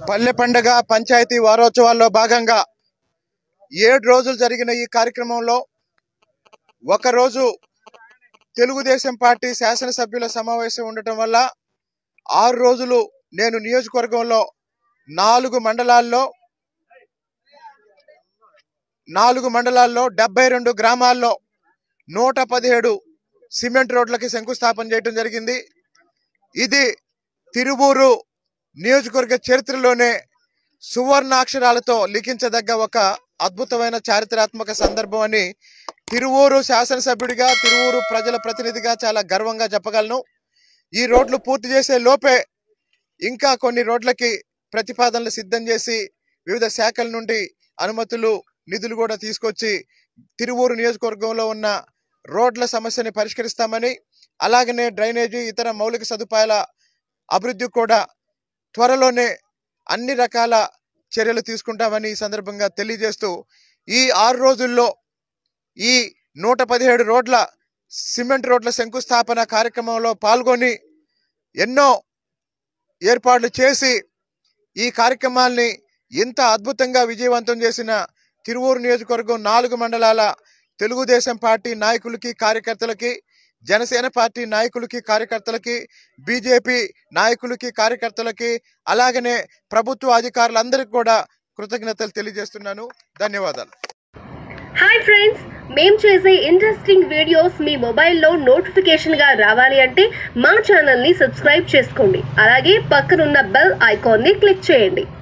పల్లె పండగ పంచాయతీ వారోత్సవాల్లో భాగంగా ఏడు రోజులు జరిగిన ఈ కార్యక్రమంలో ఒక రోజు తెలుగుదేశం పార్టీ శాసనసభ్యుల సమావేశం ఉండటం వల్ల ఆరు రోజులు నేను నియోజకవర్గంలో నాలుగు మండలాల్లో నాలుగు మండలాల్లో డెబ్బై రెండు గ్రామాల్లో నూట పదిహేడు సిమెంట్ రోడ్లకి శంకుస్థాపన చేయడం జరిగింది ఇది తిరువూరు నియోజకవర్గ చరిత్రలోనే సువర్ణాక్షరాలతో లిఖించదగ్గ ఒక అద్భుతమైన చారిత్రాత్మక సందర్భం అని తిరువూరు శాసనసభ్యుడిగా తిరువూరు ప్రజల ప్రతినిధిగా చాలా గర్వంగా చెప్పగలను ఈ రోడ్లు పూర్తి చేసే లోపే ఇంకా కొన్ని రోడ్లకి ప్రతిపాదనలు సిద్ధం చేసి వివిధ శాఖల నుండి అనుమతులు నిధులు కూడా తీసుకొచ్చి తిరువూరు నియోజకవర్గంలో ఉన్న రోడ్ల సమస్యని పరిష్కరిస్తామని అలాగనే డ్రైనేజీ ఇతర మౌలిక సదుపాయాల అభివృద్ధి కూడా త్వరలోనే అన్ని రకాల చర్యలు తీసుకుంటామని ఈ సందర్భంగా తెలియజేస్తూ ఈ ఆరు రోజుల్లో ఈ నూట పదిహేడు రోడ్ల సిమెంట్ రోడ్ల శంకుస్థాపన కార్యక్రమంలో పాల్గొని ఎన్నో ఏర్పాట్లు చేసి ఈ కార్యక్రమాల్ని ఇంత అద్భుతంగా విజయవంతం చేసిన తిరువూరు నియోజకవర్గం నాలుగు మండలాల తెలుగుదేశం పార్టీ నాయకులకి కార్యకర్తలకి జనసేన పార్టీ నాయకులకి కార్యకర్తలకి బీజేపీ నాయకులకి కార్యకర్తలకి అలాగనే ప్రభుత్వ అధికారులందరికీ కూడా కృతజ్ఞతలు తెలియజేస్తున్నాను ధన్యవాదాలు హాయ్ ఫ్రెండ్స్ మేం చేసే ఇంట్రెస్టింగ్ వీడియోస్ మీ మొబైల్లో నోటిఫికేషన్గా రావాలి అంటే మా ఛానల్ని సబ్స్క్రైబ్ చేసుకోండి అలాగే పక్కనున్న బెల్ ఐకాన్ని క్లిక్ చేయండి